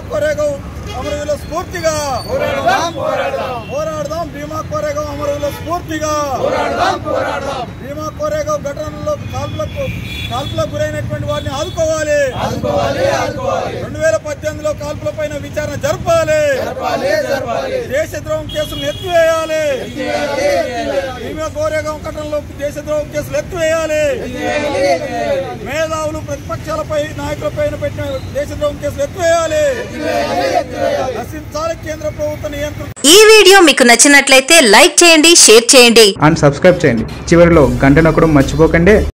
కోరేగావ్ అమరవీరుల స్ఫూర్తిగా పోరాడదాం భీమా కోరేగావ్ అమరవీరుల స్ఫూర్తిగా భీమా కోరేగావ్ ఘటనలో కాల్పులకు కాల్పులకు గురైనటువంటి వారిని ఆదుకోవాలి రెండు వేల పద్దెనిమిదిలో కాల్పుల పైన విచారణ జరపాలి దేశద్రోహం కేసులు ఎత్తివేయాలి భీమా కోరేగాం ఘటనలో దేశద్రోహం కేసులు ఎత్తివేయాలి మేధావులు ప్రతిపక్షాలపై నాయకులపై పెట్టిన దేశద్రోహం కేసులు ఎత్తివేయాలి నశించాలి కేంద్ర ప్రభుత్వ నియంత్రణ ఈ వీడియో మీకు నచ్చినట్లయితే లైక్ చేయండి షేర్ చేయండి అండ్ సబ్స్క్రైబ్ చేయండి చివరిలో గంట నొక్కడం మర్చిపోకండి